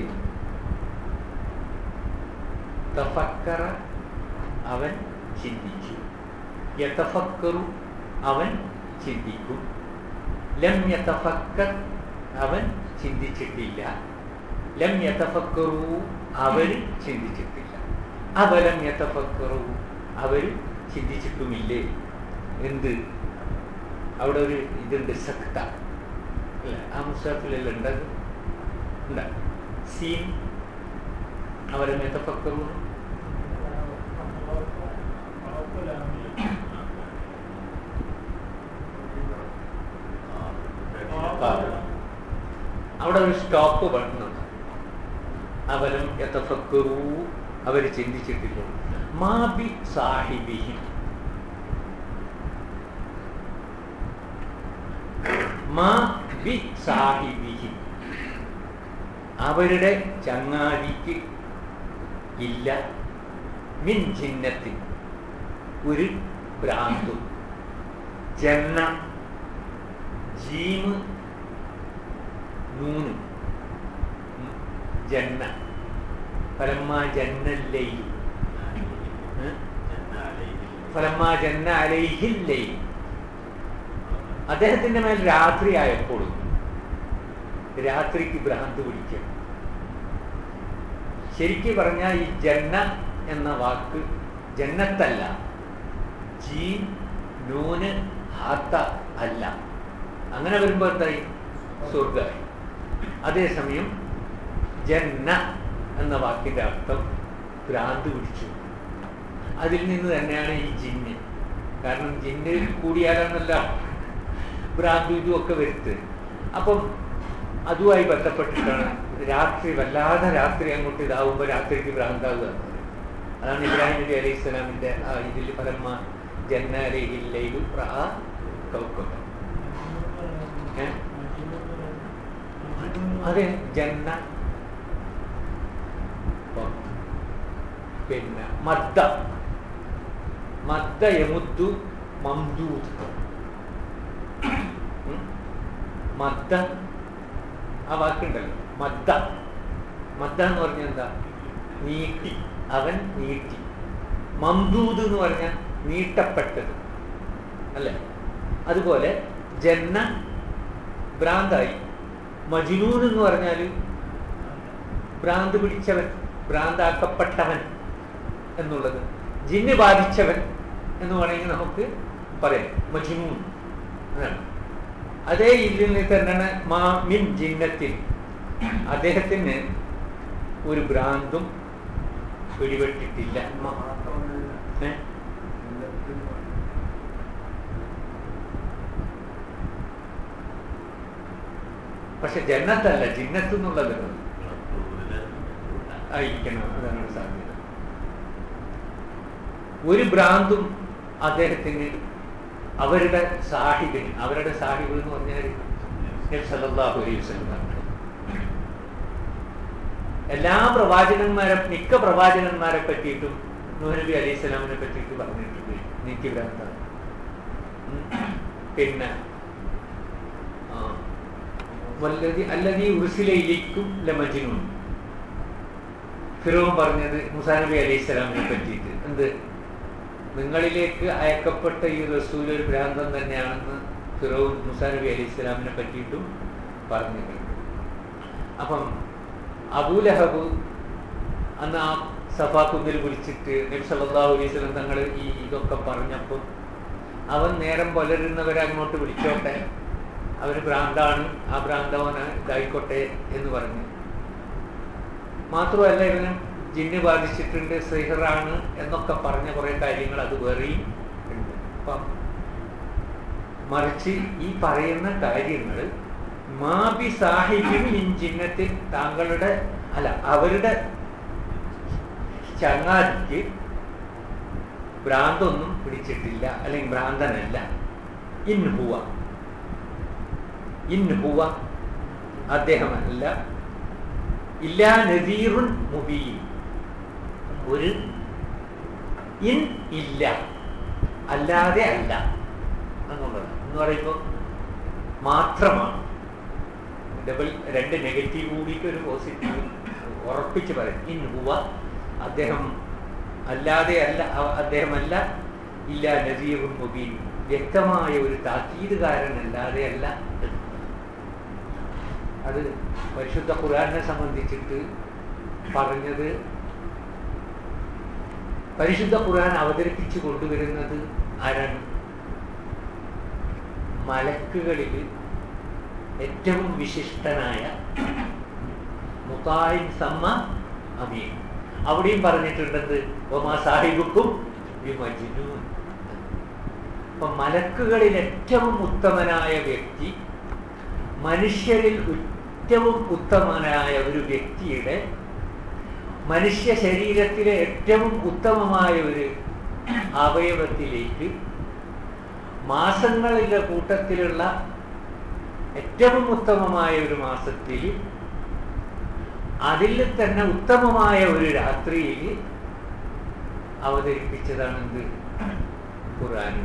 തഫക്കറ അവൻ ചിന്തിച്ചു യതഫക്കറു അവൻ ചിന്തിക്കും ലം യതഫക്കർ അവൻ ചിന്തിച്ചിട്ടില്ല ലം യതഫക്കറു അവർ ചിന്തിച്ചിട്ടില്ല അവലം യതഫക്കറു അവർ ചിന്തിച്ചിട്ടുമില്ലേ എന്ത് അവിടെ ഒരു ഇതുണ്ട് സക്ത അല്ലേ ആ മുസാഫിലെല്ലാം ഉണ്ടത് ഉണ്ട് സീൻ അവരെ മെത്തപ്പക്കറു അവിടെ ഒരു സ്റ്റോപ്പ് ബട്ടണുണ്ട് അവരും എത്തഫക്കറൂ അവർ ചിന്തിച്ചിട്ടില്ല മാബി സാഹിബിഹി മാ ബി സാഹിബിഹി അവരുടെ ചങ്ങാതിക്ക് ഇല്ല മിൻ ജിന്നത്തിൽ ഒരു ഭ്രാന്തും ജന്ന ജീമ് നൂന് ജന്ന ഫലമ്മ ജന്നല്ലൈ ഫലമ്മ ജന്ന അലൈഹില്ലൈ അദ്ദേഹത്തിന്റെ മേൽ രാത്രി ആയപ്പോഴും രാത്രിക്ക് ഭ്രാന്ത് പിടിക്കും ശരിക്കും പറഞ്ഞാൽ ഈ ജന്ന എന്ന വാക്ക് ജന്നത്തല്ല ജീൻ നൂന് ഹാത്ത അല്ല അങ്ങനെ വരുമ്പോൾ എന്തായി സ്വർഗമായി അതേസമയം ജന്ന എന്ന വാക്കിന്റെ അർത്ഥം ഭ്രാന്ത് പിടിച്ചു അതിൽ നിന്ന് തന്നെയാണ് ഈ ജിന്ന് കാരണം ജിന്ന് കൂടിയാലാണല്ല ഭ്രാന്തി ഇതുമൊക്കെ വരുത്തുക അപ്പം അതുമായി ബന്ധപ്പെട്ടിട്ടാണ് രാത്രി വല്ലാതെ രാത്രി അങ്ങോട്ട് ഇതാവുമ്പോൾ രാത്രിക്ക് ഭ്രാന്താവുക എന്ന് പറയും. അതാണ് ഇബ്രാഹിം നബി അലൈഹി സ്വലാമിന്റെ ആ ഇതിൽ പരമ ജന്നലയിലു കൗക്കബ ഏ? അതെ ജന്ന ഇപ്പം പിന്നെ മദ്ദ മദ്ദ യമുദ്ദു മംദൂദ് ഉം? മദ്ദ ആ വാക്കുണ്ടല്ലോ മദ്ദ മദ്ദ എന്ന് പറഞ്ഞാൽ എന്താ നീട്ടി അവൻ നീട്ടി മംദൂദ് എന്ന് പറഞ്ഞാൽ നീട്ടപ്പെട്ടത് അല്ലേ അതുപോലെ ജന്ന ഭ്രാന്തായി മജ്നൂൻ എന്ന് പറഞ്ഞാൽ ഭ്രാന്ത് പിടിച്ചവൻ ഭ്രാന്താക്കപ്പെട്ടവൻ എന്നുള്ളത് ജിന്ന് ബാധിച്ചവൻ എന്ന് വേണമെങ്കിൽ നമുക്ക് പറയാം മജ്നൂൻ അതാണ് അതേ ഇതിൽ നിന്ന് തന്നെയാണ് മാ മിൻ ജിന്നത്തിൽ അദ്ദേഹത്തിന് ഒരു ഭ്രാന്തും പിടിപെട്ടിട്ടില്ല മ- ഏ? പക്ഷെ ജന്നത്തല്ല ജിന്നത്ത് എന്നുള്ളത് ആയിരിക്കണം അതാണ് സാധ്യത ഒരു ഭ്രാന്തും അദ്ദേഹത്തിന് അവരുടെ സാഹിബിന് അവരുടെ സാഹിബ് എന്ന് പറഞ്ഞാൽ നബി സല്ലല്ലാഹു അലൈഹി വസല്ലം എല്ലാ പ്രവാചകന്മാരെ മിക്ക പ്രവാചകന്മാരെ പറ്റിയിട്ടും നൂഹ് നബി അലൈഹി സ്വലാമിനെ പറ്റിയിട്ട് പറഞ്ഞിട്ടുണ്ട് നീക്കി ഭ്രാന്താണ് ഉം. പിന്നെ ആ, വല്ലതി അല്ലതി ഉറുസിലയിലേക്കും ലമജിനും ഫിറോൻ പറഞ്ഞത് മുസാ നബി അലൈഹി സ്വലാമിനെ പറ്റിയിട്ട് എന്ത് നിങ്ങളിലേക്ക് അയക്കപ്പെട്ട ഈ റസൂൽ ഒരു ഭ്രാന്തം തന്നെയാണെന്ന് ഫിറോൻ മുസാ നബി അലൈഹി സ്വലാമിനെ പറ്റിയിട്ടും പറഞ്ഞിട്ടുണ്ട് അപ്പം അബൂലഹബ് അന്ന് ആ സഫാ കുന്നിൽ വിളിച്ചിട്ട് നബി സല്ലല്ലാഹു അലൈഹി വസല്ലം തങ്ങൾ ഈ ഇതൊക്കെ പറഞ്ഞപ്പോൾ അവൻ നേരം പുലരുന്നവരെ അങ്ങോട്ട് വിളിച്ചോട്ടെ അവന് ഭ്രാന്താണ് ആ ഭ്രാന്തവന് ഇതായിക്കോട്ടെ എന്ന് പറഞ്ഞു മാത്രമല്ല ഇവന് ജിന്ന് ബാധിച്ചിട്ടുണ്ട് സിഹറാണ് എന്നൊക്കെ പറഞ്ഞ കുറെ കാര്യങ്ങൾ അത് വേറെയും ഉണ്ട് അപ്പം മറിച്ച് ഈ പറയുന്ന കാര്യങ്ങൾ മാബി സാഹിബിൻ ഇൻ ജിന്നത്തിൽ താങ്കളുടെ അല്ല അവരുടെ ചങ്ങാതിക്ക് ഭ്രാന്തൊന്നും പിടിച്ചിട്ടില്ല അല്ലെങ്കിൽ ഭ്രാന്തനല്ല ഇൻ ഹുവ ഇൻ ഹുവ അദ്ദേഹമല്ല ഇല്ലാ നദീറുൻ മുബീൻ ഒരു ഇൻ ഇല്ല അല്ലാതെ അല്ല എന്നുള്ളത് എന്ന് പറയുമ്പോൾ മാത്രമാണ് ഡബിൾ രണ്ട് നെഗറ്റീവ് കൂടിയിട്ട് ഒരു പോസിറ്റീവ് ഉറപ്പിച്ച് പറയും ഇൻ ഹുവ അദ്ദേഹം അല്ലാതെ അല്ല അ- അദ്ദേഹമല്ല ഇല്ല നദീറുൻ മുബീൻ വ്യക്തമായ ഒരു താക്കീതുകാരനല്ലാതെ അല്ല എന്ന്. അത് പരിശുദ്ധ ഖുർആനെ സംബന്ധിച്ചിട്ട് പറഞ്ഞത് പരിശുദ്ധ ഖുർആൻ അവതരിപ്പിച്ചു കൊണ്ടുവരുന്നത് ആരാണ് മലക്കുകളിൽ ഏറ്റവും വിശിഷ്ടനായ മുത്തായിൻ സമ്മ അമീൻ അവിടെയും പറഞ്ഞിട്ടുണ്ടെന്ന് ഒമാ സാഹിബുക്കും വിമജ്നൂൻ അപ്പൊ മലക്കുകളിൽ ഏറ്റവും ഉത്തമനായ വ്യക്തി മനുഷ്യരിൽ ഏറ്റവും ഉത്തമനായ ഒരു വ്യക്തിയുടെ മനുഷ്യ ശരീരത്തിലെ ഏറ്റവും ഉത്തമമായ ഒരു അവയവത്തിലേക്ക് മാസങ്ങളിലെ കൂട്ടത്തിലുള്ള ഏറ്റവും ഉത്തമമായ ഒരു മാസത്തിൽ അതിൽ തന്നെ ഉത്തമമായ ഒരു രാത്രിയിൽ അവതരിപ്പിച്ചതാണ് എന്ത് ഖുർആൻ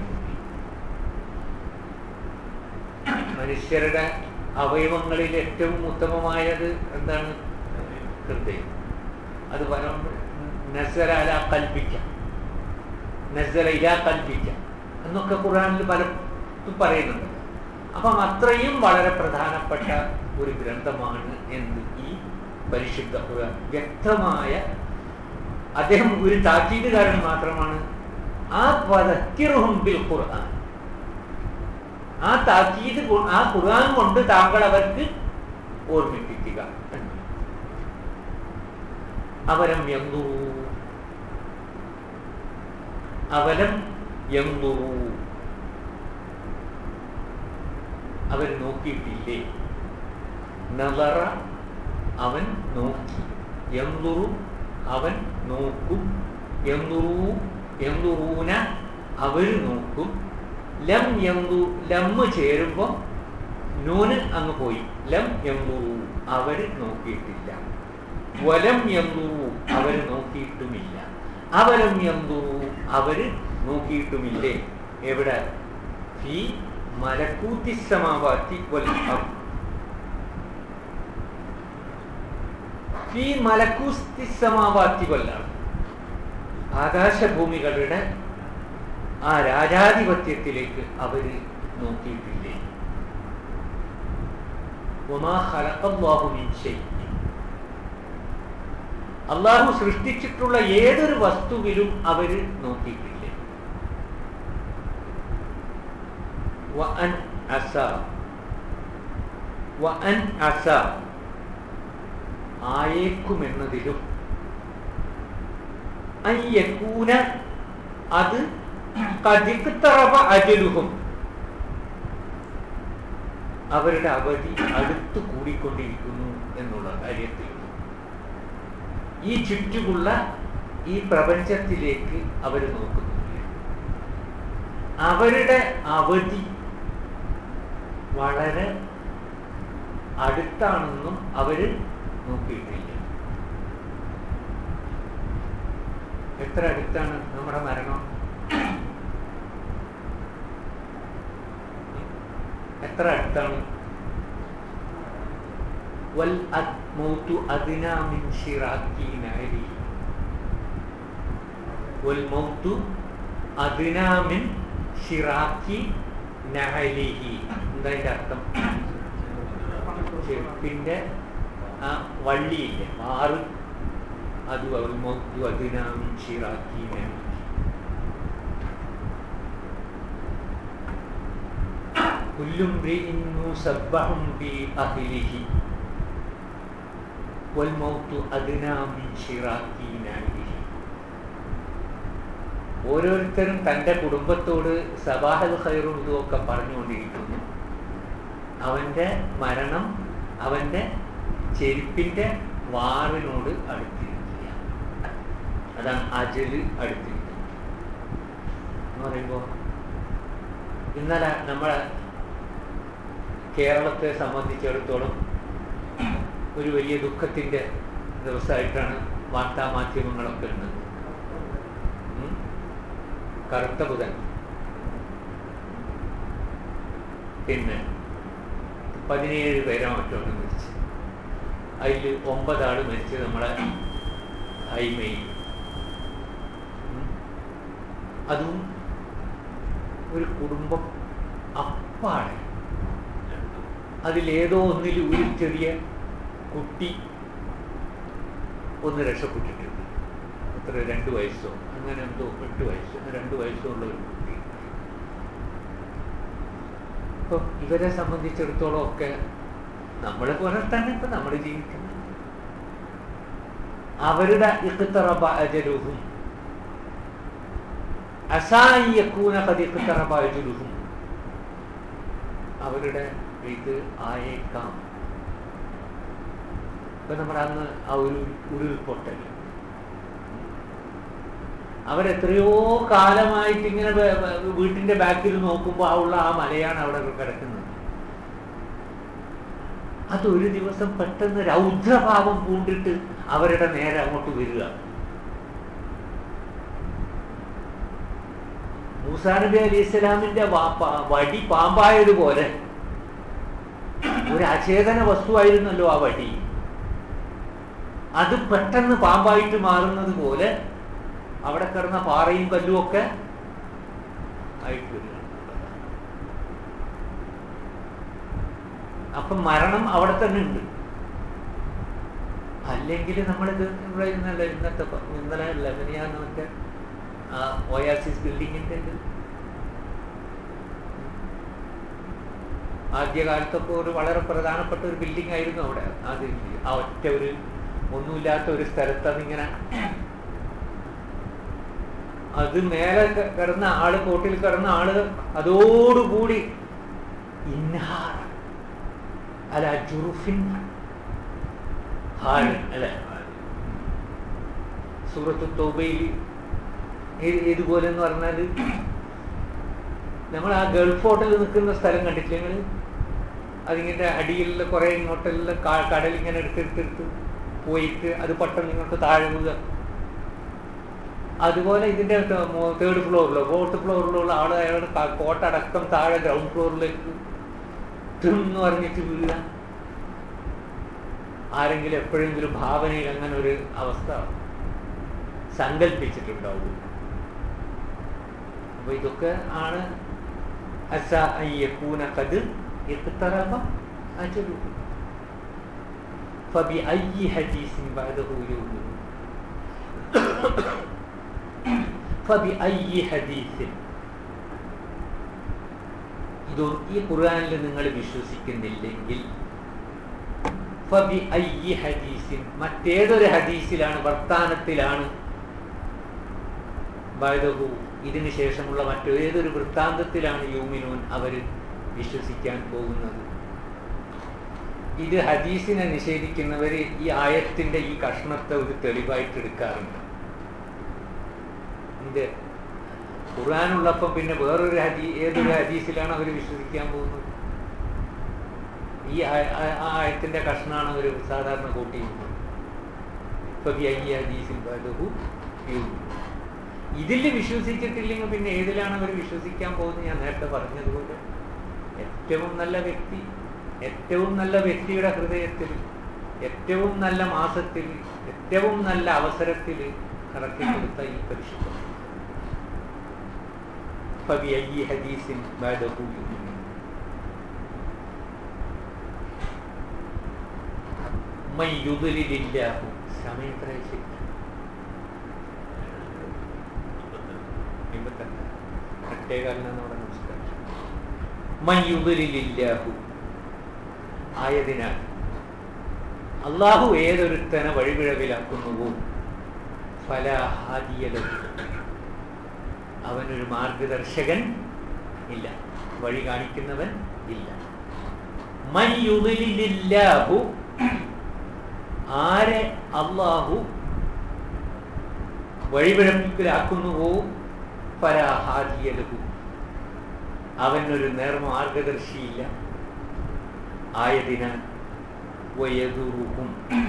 മനുഷ്യരുടെ അവയവങ്ങളിൽ ഏറ്റവും ഉത്തമമായത് എന്താണ് ഹൃദയം അത് പരം നസലാല കൽപ്പിക്കാം നസല ഇലാ കൽപ്പിക്കാം എന്നൊക്കെ ഖുർആനിൽ പലതും പറയുന്നുണ്ട് അപ്പം അത്രയും വളരെ പ്രധാനപ്പെട്ട ഒരു ഗ്രന്ഥമാണ് എന്ത് ഈ പരിശുദ്ധ ഖുർആൻ വ്യക്തമായ അദ്ദേഹം ഒരു താക്കീതുകാരൻ മാത്രമാണ് ആ വദക്കിറുഹും ബിൽ ഖുർആൻ ആ താക്കീത് കൊ- ആ ഖുർആൻ കൊണ്ട് താങ്കൾ അവർക്ക് ഓർമ്മിപ്പിക്കുക എന്ന്. അവരം യന്ദൂ അവലം യന്ദൂ അവർ നോക്കിയിട്ടില്ലേ നവറ അവൻ നോക്കി എന്തുറു അവൻ നോക്കും എന്തുറൂ എന്തുറൂന അവർ നോക്കും ലം എന്തു ലമ്മ് ചേരുമ്പോ നൂന് അങ്ങ് പോയി ലം എന്തുറൂ അവർ നോക്കിയിട്ടില്ല വലം എന്തുറൂ അവർ നോക്കിയിട്ടുമില്ല അവരം എന്തുറൂ അവര് നോക്കിയിട്ടുമില്ലേ എവിടെ ഫി മലക്കൂത്തി സമാവാത്തി വൽ അർദ് ഫീ മലക്കൂസ്തി സമാവാത്തി കൊല്ലാണ് ആകാശഭൂമികളുടെ ആ രാജാധിപത്യത്തിലേക്ക് അവര് നോക്കിയിട്ടില്ലേ വമാ ഖലഖല്ലാഹു മിൻ ശൈഇൻ. അള്ളാഹു സൃഷ്ടിച്ചിട്ടുള്ള ഏതൊരു വസ്തുവിലും അവര് നോക്കിയിട്ടില്ലേ വഅൻ അസ വഅൻ അസ ആയേക്കുമെന്നതിലും അയ്യക്കൂന അത് കതിക്തറവ അജലുഹും അവരുടെ അവധി അടുത്തു കൂടിക്കൊണ്ടിരിക്കുന്നു എന്നുള്ള കാര്യത്തിൽ ഈ ചുറ്റുമുള്ള ഈ പ്രപഞ്ചത്തിലേക്ക് അവർ നോക്കുന്നില്ല അവരുടെ അവധി വളരെ അടുത്താണെന്നും അവര് നോക്കിയിട്ടില്ല എത്ര അടുത്താണ് നമ്മുടെ മരണം എത്ര അടുത്താണ് വൽ അദ് മൗതു അദ്നാ മിൻ ശിറാക്കി നഅലി വൽ മൗതു അദ്നാ മിൻ ശിറാക്കി നഅലിഹി എന്താ അതിന്റെ അർത്ഥം ചെരുപ്പിന്റെ ആ വള്ളിയില്ലേ മാറ് അത് വൽ മൗതു അദ്നാ മിൻ ശിറാക്കി നഅലിഹി كل امرئ مسبح بأهله والموت أدنى من شراك نعله ഓരോരുത്തരും തൻ്റെ കുടുംബത്തോട് സബാഹൽ ഖൈറും ഇതും ഒക്കെ പറഞ്ഞുകൊണ്ടിരിക്കുന്നു അവൻ്റെ മരണം അവൻ്റെ ചെരുപ്പിൻ്റെ വാറിനോട് അടുത്തിരിക്കുക അതാണ് അജല് അടുത്തിരിക്കുക എന്ന് പറയുമ്പോൾ ഇന്നലെ നമ്മളെ കേരളത്തെ സംബന്ധിച്ചിടത്തോളം ഒരു വലിയ ദുഃഖത്തിൻ്റെ ദിവസമായിട്ടാണ് വാർത്താ മാധ്യമങ്ങളൊക്കെ ഉള്ളത് ഉം? കറുത്ത ബുധൻ പിന്നെ പതിനേഴ് പേരോ മറ്റോണ്ട് മരിച്ചു അതിൽ ഒമ്പതാള് മരിച്ച് നമ്മളെ ഹൈമയിൽ ഉം? അതും ഒരു കുടുംബം അപ്പാടെ അതിലേതോ ഒന്നിൽ ഒരു ചെറിയ കുട്ടി ഒന്ന് രക്ഷപ്പെട്ടിട്ടുണ്ട് എത്ര രണ്ട് വയസ്സോ അങ്ങനെ എന്തോ എട്ട് വയസ്സോ രണ്ട് വയസ്സോ ഉള്ള ഒരു കുട്ടി ഇപ്പൊ ഇവരെ സംബന്ധിച്ചിടത്തോളം ഒക്കെ നമ്മളെ പോലെ തന്നെ ഇപ്പൊ നമ്മൾ ജീവിക്കുന്നത് അവരുടെ ഇഖ്തറബ അജലുഹും അസായിയക്കൂന കതിഖ്തറബ അജലുഹും അവരുടെ ഇത് ആയേക്കാം ഇപ്പൊ നമ്മുടെ അന്ന് ആ ഒരു ഉരുൾപൊട്ടൽ അവരെത്രയോ കാലമായിട്ട് ഇങ്ങനെ വേ- വേ- വീട്ടിന്റെ ബാക്കിൽ നോക്കുമ്പോൾ ആ ഉള്ള ആ മലയാണ് അവിടെ കിടക്കുന്നത് അതൊരു ദിവസം പെട്ടെന്ന് രൗദ്രഭാവം പൂണ്ടിട്ട് അവരുടെ നേരെ അങ്ങോട്ട് വരിക മൂസാ നബി അലൈഹി ഇസ്ലാമിന്റെ വടി പാമ്പായതുപോലെ ഒരു അചേതന വസ്തുവായിരുന്നല്ലോ ആ വടി അത് പെട്ടെന്ന് പാമ്പായിട്ട് മാറുന്നത് പോലെ അവിടെ കിടന്ന പാറയും കല്ലും ഒക്കെ ആയിട്ട് വരിക അപ്പം മരണം അവിടെ തന്നെ ഉണ്ട് അല്ലെങ്കിൽ നമ്മളിത് ഇവിടെ ഇന്നലെ ഇന്നത്തെ പ- ഇന്നലെ ലെബനിയാന്ന് മറ്റേ ആ ഒയാസിസ് ബിൽഡിങ്ങിൻ്റെ ഇത് ആദ്യകാലത്തൊക്കെ ഒരു വളരെ പ്രധാനപ്പെട്ട ഒരു ബിൽഡിംഗ് ആയിരുന്നു അവിടെ അത് ആ ഒറ്റ ഒരു ഒന്നുമില്ലാത്ത ഒരു സ്ഥലത്ത് അതിങ്ങനെ അത് മേലെ ക- കിടന്ന ആള് കോട്ടിൽ കിടന്ന ആള് അതോടുകൂടി ഇൻഹാർ അല്ല ജുറുഫിൻ ഹാൽ അല്ലെ സൂറത്ത് തോബയിൽ ഇതുപോലെ എന്ന് പറഞ്ഞാല് നമ്മൾ ആ ഗൾഫ് ഹോട്ടലിൽ നിൽക്കുന്ന സ്ഥലം കണ്ടിട്ടില്ല നിങ്ങൾ അതിങ്ങനെ അടിയിലുള്ള കുറെ ഇങ്ങോട്ടെല്ലാം കാ- കടൽ ഇങ്ങനെ എടുത്തെടുത്തെടുത്ത് പോയിട്ട് അത് പെട്ടെന്ന് ഇങ്ങോട്ട് താഴെ വീഴുക അതുപോലെ ഇതിന്റെ തേർഡ് ഫ്ലോറിലോ ഫോർത്ത് ഫ്ലോറിലുള്ള ആള് അയാളുടെ ക- കോട്ടടക്കം താഴെ ഗ്രൗണ്ട് ഫ്ലോറിലേക്ക് എന്ന് പറഞ്ഞിട്ട് വീഴുക ആരെങ്കിലും എപ്പോഴെങ്കിലും ഭാവനയിൽ അങ്ങനെ ഒരു അവസ്ഥ സങ്കല്പിച്ചിട്ടുണ്ടാവും അപ്പൊ ഇതൊക്കെ ആണ് അസ അയ്യക്കൂന കത് ഇഖ്തറബ അജലുഹു فبأي حديث بعده يؤمنون فبأي حديث ഇത് ഈ ഖുർആനിൽ നിങ്ങൾ വിശ്വസിക്കുന്നില്ലെങ്കിൽ ഫബി അയ്യി ഹദീസിൻ മറ്റേതൊരു ഹദീസിലാണ് വർത്താനത്തിലാണ് ബൈദഹു ഇതിന് ശേഷമുള്ള മറ്റേതൊരു വൃത്താന്തത്തിലാണ് യൂമിനൂൻ അവർ വിശ്വസിക്കാൻ പോകുന്നത് ഇത് ഹദീസിനെ നിഷേധിക്കുന്നവർ ഈ ആയത്തിന്റെ ഈ കഷ്ണത്തെ ഒരു തെളിവായിട്ട് എടുക്കാറുണ്ട് ഇത് ഖുർആാനുള്ളപ്പം പിന്നെ വേറൊരു ഹദീ ഏതൊരു ഹദീസിലാണ് അവർ വിശ്വസിക്കാൻ പോകുന്നത് ഈ ആ- ആ- ആ ആയത്തിന്റെ കഷ്ണമാണ് അവർ സാധാരണ കൂട്ടിയിരുന്നത് ഇപ്പൊ ഈ ഹദീസിൽ ബദഹു യൂമിനൂൻ. ഇതിൽ വിശ്വസിച്ചിട്ടില്ലെങ്കിൽ പിന്നെ ഏതിലാണ് അവർ വിശ്വസിക്കാൻ പോകുന്നത് ഞാൻ നേരത്തെ പറഞ്ഞതുപോലെ ഏറ്റവും നല്ല വ്യക്തി ഏറ്റവും നല്ല വ്യക്തിയുടെ ഹൃദയത്തിൽ ഏറ്റവും നല്ല മാസത്തിൽ ഏറ്റവും നല്ല അവസരത്തിൽ ഇറക്കി കൊടുത്ത ഈ പരിശുദ്ധം فبأي حديث بعده يؤمنون من يضلل الله സമയം എത്ര ശരി എൺപത്തെട്ട് എട്ടേകാലിനാണ് അവിടെ നമസ്കാരം മയ്യുബലില്ലാഹു ആയതിനാൽ അള്ളാഹു ഏതൊരുത്തനെ വഴിപിഴവിലാക്കുന്നുവോ ഫലാഹാദിയലോ അവനൊരു മാർഗദർശകൻ ഇല്ല വഴി കാണിക്കുന്നവൻ ഇല്ല മയ്യുബലില്ലാഹു ആരെ അള്ളാഹു വഴിപിഴപ്പിലാക്കുന്നുവോ ഫലാഹാദിയലഹു അവനൊരു നേർമാർഗദർശിയില്ല ആയതിനാൽ വയതുറുഹും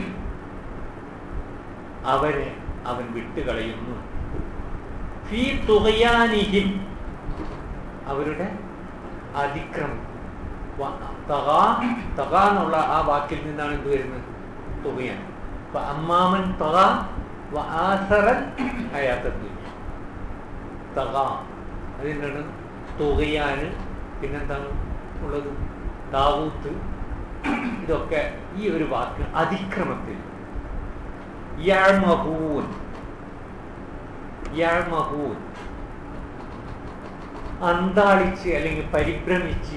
അവരെ അവൻ വിട്ടുകളയുന്നു ഫീ തുകയാനിഹിം അവരുടെ അതിക്രമം വ- തഗാ തഗ എന്നുള്ള ആ വാക്കിൽ നിന്നാണ് എന്ത് വരുന്നത് തുകയാൻ അപ്പൊ അമ്മാമൻ തഗ വ ആസറൻ ഹയാത്തദ്ദുനിയ തഗ അതിനാണ് തുകയാന് പിന്നെന്താണ് ഉള്ളത് താവൂത്ത് ഇതൊക്കെ ഈ ഒരു വാക്ക് അതിക്രമത്തിൽ യഅ്മഹൂൻ യഅ്മഹൂൻ അന്താളിച്ച് അല്ലെങ്കിൽ പരിഭ്രമിച്ച്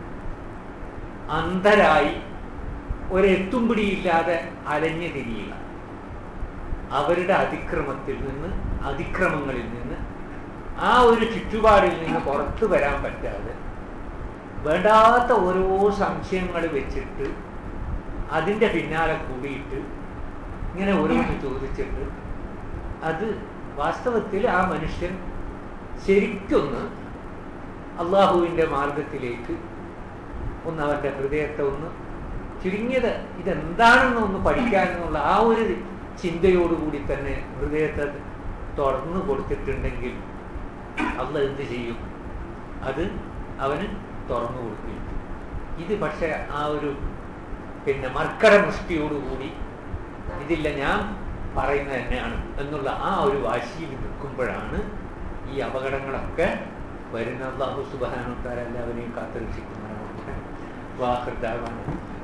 അന്ധരായി ഒരെത്തും പിടിയില്ലാതെ അലഞ്ഞു തിരിയുക അവരുടെ അതിക്രമത്തിൽ നിന്ന് അതിക്രമങ്ങളിൽ നിന്ന് ആ ഒരു ചുറ്റുപാടിൽ നിന്ന് പുറത്തു വരാൻ പറ്റാതെ വേണ്ടാത്ത ഓരോ സംശയങ്ങൾ വെച്ചിട്ട് അതിൻ്റെ പിന്നാലെ കൂടിയിട്ട് ഇങ്ങനെ ഓരോന്ന് ചോദിച്ചിട്ട് അത് വാസ്തവത്തിൽ ആ മനുഷ്യൻ ശരിക്കൊന്ന് അള്ളാഹുവിൻ്റെ മാർഗത്തിലേക്ക് ഒന്ന് അവൻ്റെ ഹൃദയത്തെ ഒന്ന് ചുരുങ്ങിയത് ഇതെന്താണെന്ന് ഒന്ന് പഠിക്കാനെന്നുള്ള ആ ഒരു ചിന്തയോടുകൂടി തന്നെ ഹൃദയത്തെ തുറന്നു കൊടുത്തിട്ടുണ്ടെങ്കിൽ അള്ള എന്ത് ചെയ്യും അത് അവന് തുറന്നു കൊടുക്കും ഇത് പക്ഷെ ആ ഒരു പിന്നെ മർക്കട മുഷ്ടിയോടുകൂടി ഇതില്ല ഞാൻ പറയുന്നത് തന്നെയാണ് എന്നുള്ള ആ ഒരു വാശിയിൽ നിൽക്കുമ്പോഴാണ് ഈ അപകടങ്ങളൊക്കെ വരുന്ന അള്ളാഹു സുബാനുത്താര എല്ലാവരെയും കാത്തുരക്ഷിക്കുന്നവരാണ് വാഹൃദാവാണ്